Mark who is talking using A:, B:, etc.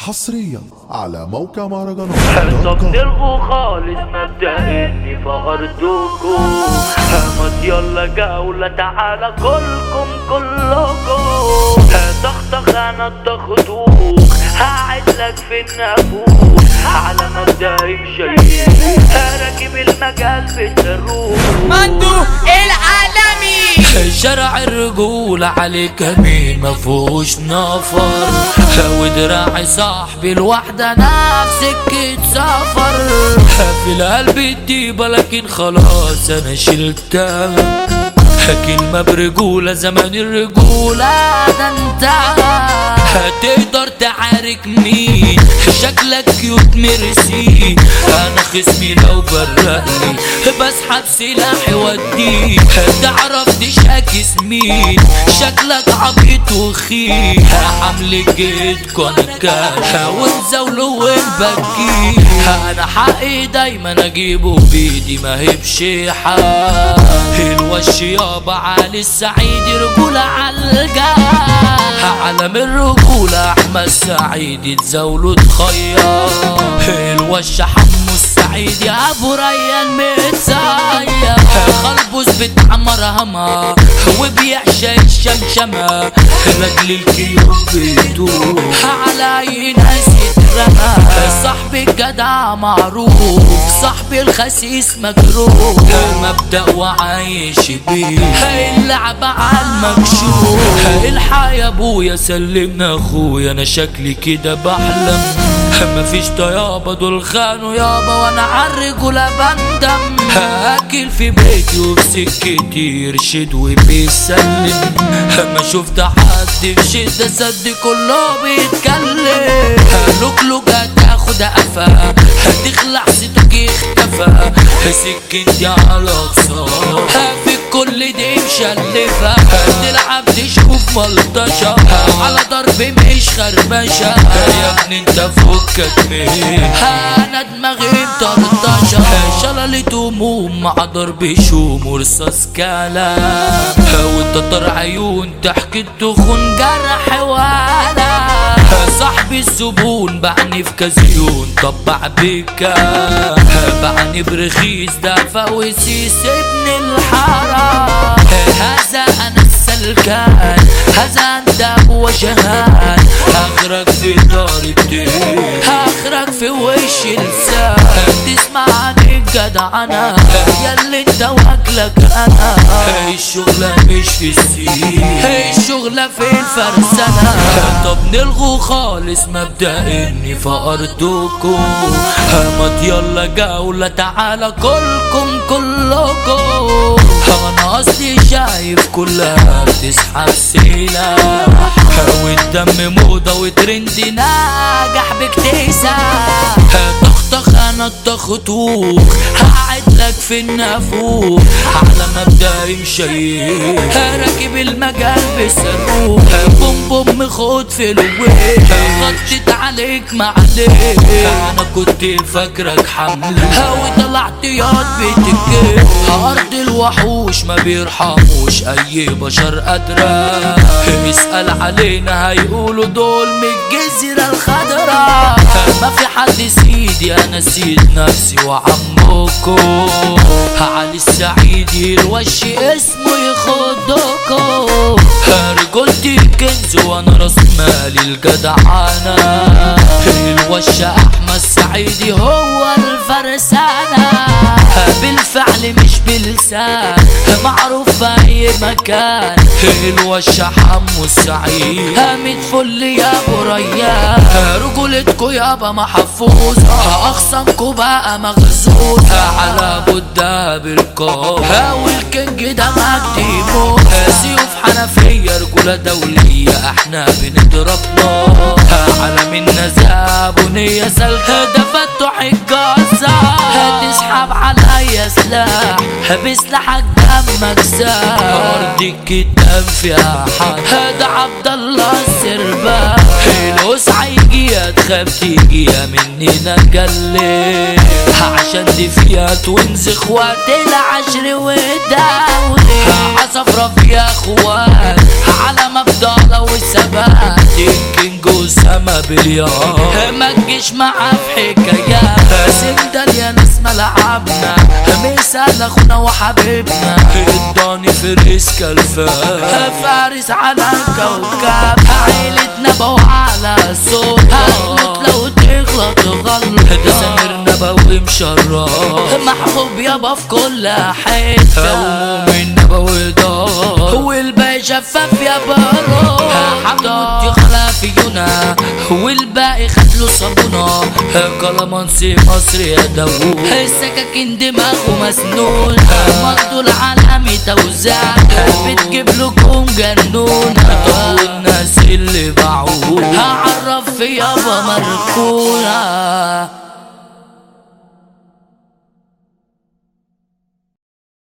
A: حصريا على موقع مهرجانات
B: طب نلغوا خالص مبدأ اني فقرتكم همت يلا جولة تعالى كلكم كلكم هتخطخ انا التخطوخ هقعد لك في النافوخ على مبدأ مشيك راكب المجال بالصاروخ
C: مندو العالمي
B: شرع الرجولة عليك مين مفهوش نفر ودراعي صاحبي الواحدة نفسك سفر في القلب الديبة لكن خلاص انا شلتها كلمة برجولة زمان الرجولة ده انت هتقدر تعارك مين شكلك كيوت ميرسي انا خصمي لو برقني بسحب سلاحي وديه تعرف تشاكس مين شكلك عبيط وخي حمل جيت كونكا ونزوله ونبكي انا حقي دايما اجيبه بايدي ما هي بشيحة الوش يابا علي السعيد رجولة عالجاه علم الرجولة احمد سعيد يتزاولوا تخير الوش حمو السعيد يا ابو ريان متسير خلبوس بتعمر هما وبيعشى الشمشمة لاجل الكيوب بيدوب على اي ناس يترمى صاحبي الجدع معروف صاحبي الخسيس مجروح مبدأ وعايش بيه اللعبة على المكشوف الحق يا ابويا سلمنا اخويا انا شكلي كده بحلم مفيش طيابة دول خانوا يابا وانا عالرجولة بندم هاكل في بيتي وفي سكتي يرشد وبيسلم ما شفت حد في شدة صد كله بيتكلم لوك هتاخد قفا هتخلع صوتك يختفى سكنتي على اقصى في كل دي مشلفة تلعب تشوف ملطشة على ضرب مش خربشة يا ابني انت فكك مين انا دماغي مطرطشة شللت هموم مع ضرب شوم ورصاص كلام وانت طر عيون تحكي التخون جرح ولا صاحبي الزبون بعني في كازيون طبع بيكا بعني برخيص ده فوسيس ابن الحرام هذا انا السلكان هذا انت ابو شهان اخرك في دار الدين اخرك في وش لسان تسمع عن الجدع انا ياللي انت واكلك انا الشغلة مش في السين الشغلة في الفرسانة طب نلغوا خالص مبدأ اني فقرتكم همت يلا جولة تعالى كلكم كلكم انا اصلي شايف كلها بتسحب سلاح والدم موضة وترند ناجح باكتساح تخطخ انا التخطوخ هقعد لك في النافوخ على مبدأ مشيك راكب المجال بصاروخ بوم بوم خد في الويل غطيت عليك معلش انا كنت فاكرك حمل وطلعت ياض بتكيف ارض الوحوش ما بيرحموش اي بشر قادرة اسأل علينا هيقولوا دول من الجزيرة الخضراء ما في حد سيدي انا سيد نفسي وعمكم علي السعيد الوش اسمه يخدكم رجولتي كنز وانا راس مالي الجدعانة الوش احمد سعيدي هو الفرسانة بالفعل مش بلسان معروف في اي مكان الوش حمو السعيد هامد فل يا ابو ريان رجولتكو يابا محفوظة اخصامكو بقى مغزوزة على بودة بالقاف والكينج ده مكتبه سيوف حنفية رجولة دولية احنا بنضرب نار على منا زابونية سلكة ده فتح الجزار هتسحب عليا سلاح بسلاحك دمك ساح ارض الكتاب فيها حد هذا عبد الله السرباح وسع يجي يا تخاف تيجي يا مننا نجلي عشان دي فيها تونزخ وقت العشر والدولي عصفرة فيها اخوات على مبدأ والثبات الكينج اسامة باليار ما تجيش معاه في حكايات سندل يا ناس ملعبنا مثال اخونا وحبيبنا اداني في ريسك الفار فارس على الكوكب عيلتنا بو على صوت هتموت لو تغلط غلط ده سمير نبوي مشرف محبوب يابا في كل حته ومؤمن نبوي دار والباقي شفاف يا برو حمد يخلى فينا والباقي خد له صابونه كلامانسي مصر يا داوود السكاكين دماغه مسنون مقتول عالمي توزع بتجيب لكم جنون والناس اللي باعوه هعرف يابا مركونه